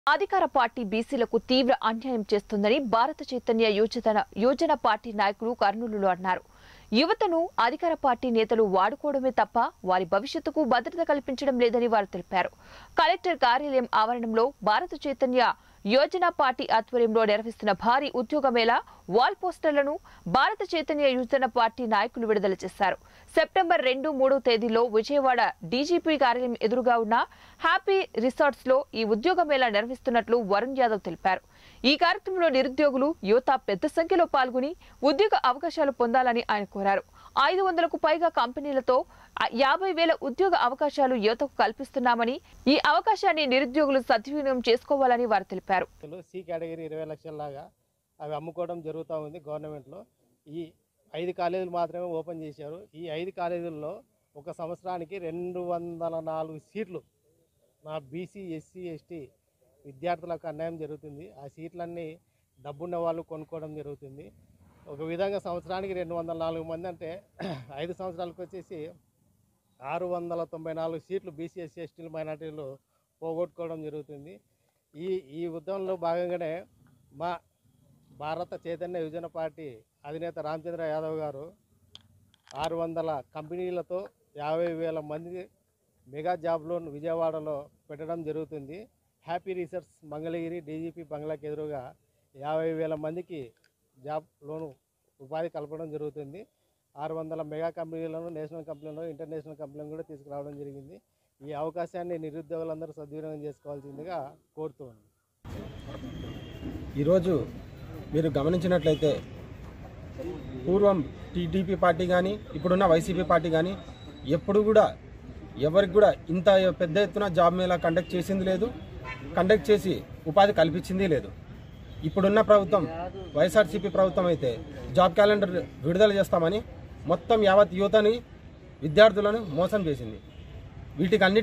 అధికార పార్టీ బీసీలకు తీవ్ర అన్యాయం చేస్తుందని భారత చైతన్య యోజన యోజన పార్టీ నాయకులు కర్నూలులో అన్నారు యువతను అధికార పార్టీ నేతలు వాడుకోవడమే తప్ప వారి భవిష్యత్తుకు భద్రత కల్పించడం లేదని వారు తెలిపారు కలెక్టర్ కార్యాలయం ఆవరణంలో భారత చైతన్య యోజన పార్టీ ఆధ్వర్యంలో నిర్వహిస్తున్న భారీ ఉద్యోగ మేళా వాల్ పోస్టర్లను భారత చైతన్య యోజన పార్టీ నాయకులు విడుదల చేశారు సెప్టెంబర్ రెండు మూడు తేదీలో విజయవాడ డీజీపీ కార్యాలయం ఎదురుగా ఉన్న హ్యాపీ రిసార్ట్స్ లో ఈ ఉద్యోగ మేళా నిర్వహిస్తున్నట్లు వరుణ్ యాదవ్ తెలిపారు ఈ కార్యక్రమంలో నిరుద్యోగులు యువత పెద్ద సంఖ్యలో పాల్గొని ఉద్యోగ అవకాశాలు పొందాలని ఆయన కోరారు ఐదు వందలకు పైగా కంపెనీలతో ఆ యాభై వేల ఉద్యోగ అవకాశాలు యువతకు కల్పిస్తున్నామని ఈ అవకాశాన్ని నిరుద్యోగులు సద్వినియోగం చేసుకోవాలని వారు తెలిపారు లక్షలు సి కేటగిరీ ఇరవై లక్షలలాగా అవి అమ్ముకోవడం జరుగుతూ ఉంది గవర్నమెంట్లో ఈ ఐదు కాలేజీలు మాత్రమే ఓపెన్ చేశారు ఈ ఐదు కాలేజీల్లో ఒక సంవత్సరానికి రెండు వందల నాలుగు సీట్లు నా బీసీ ఎస్సీ ఎస్టీ విద్యార్థులకు అన్యాయం జరుగుతుంది ఆ సీట్లన్నీ డబ్బున్న వాళ్ళు కొనుక్కోవడం జరుగుతుంది ఒక విధంగా సంవత్సరానికి రెండు వందల నాలుగు మంది అంటే ఐదు సంవత్సరాలకు వచ్చేసి ఆరు వందల తొంభై నాలుగు సీట్లు బీసీ ఎస్సీ ఎస్టీలు మైనార్టీలు పోగొట్టుకోవడం జరుగుతుంది ఈ ఈ ఉద్యమంలో భాగంగానే మా భారత చైతన్య యువజన పార్టీ అధినేత రామచంద్ర యాదవ్ గారు ఆరు వందల కంపెనీలతో యాభై వేల మంది మెగా జాబ్ లోన్ విజయవాడలో పెట్టడం జరుగుతుంది హ్యాపీ రీసెర్చ్ మంగళగిరి డీజీపీ బంగ్లాకి ఎదురుగా యాభై వేల మందికి జాబ్ లోను ఉపాధి కల్పడం జరుగుతుంది ఆరు వందల మెగా కంపెనీలను నేషనల్ కంపెనీలను ఇంటర్నేషనల్ కంపెనీలను కూడా తీసుకురావడం జరిగింది ఈ అవకాశాన్ని నిరుద్యోగులందరూ సద్వినియోగం చేసుకోవాల్సిందిగా కోరుతున్నాను ఈరోజు మీరు గమనించినట్లయితే పూర్వం టీడీపీ పార్టీ కానీ ఇప్పుడున్న వైసీపీ పార్టీ కానీ ఎప్పుడు కూడా ఎవరికి కూడా ఇంత పెద్ద ఎత్తున జాబ్ మేళా కండక్ట్ చేసింది లేదు కండక్ట్ చేసి ఉపాధి కల్పించింది లేదు ఇప్పుడున్న ప్రభుత్వం వైఎస్ఆర్సీపీ ప్రభుత్వం అయితే జాబ్ క్యాలెండర్ విడుదల చేస్తామని మొత్తం యావత్ యువతని విద్యార్థులను మోసం చేసింది వీటికి అన్నిటి